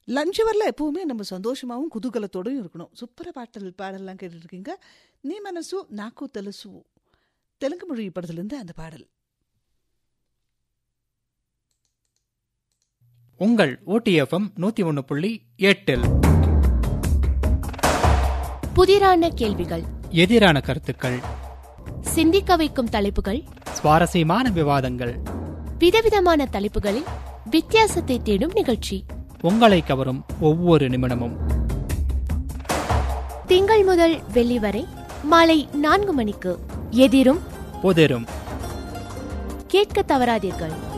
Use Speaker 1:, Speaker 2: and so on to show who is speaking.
Speaker 1: lunch வரல எப்பவுமே நம்ம சந்தோஷமாகவும் குதூகலத்தோடும் இருக்கணும் சூப்பராக பாட்டல் பாடல்லாம் கேட்டுட்டு இருக்கீங்க நீ மனசு நாக்கு தலசு தெலுங்கு மொழி படத்துலேருந்து அந்த பாடல்
Speaker 2: உங்கள் ஓடிஎஃப்எம் நூத்தி ஒன்னு புள்ளி எட்டில்
Speaker 3: புதிரான கேள்விகள்
Speaker 2: எதிரான கருத்துக்கள்
Speaker 3: சிந்திக்க வைக்கும் தலைப்புகள்
Speaker 2: சுவாரஸ்யமான விவாதங்கள்
Speaker 3: விதவிதமான தலைப்புகளில் வித்தியாசத்தை தேடும் நிகழ்ச்சி
Speaker 2: உங்களை கவரும் ஒவ்வொரு நிமிடமும்
Speaker 3: திங்கள் முதல் வெள்ளி வரை மாலை நான்கு மணிக்கு எதிரும்
Speaker 2: புதிரும்
Speaker 3: கேட்க தவறாதீர்கள்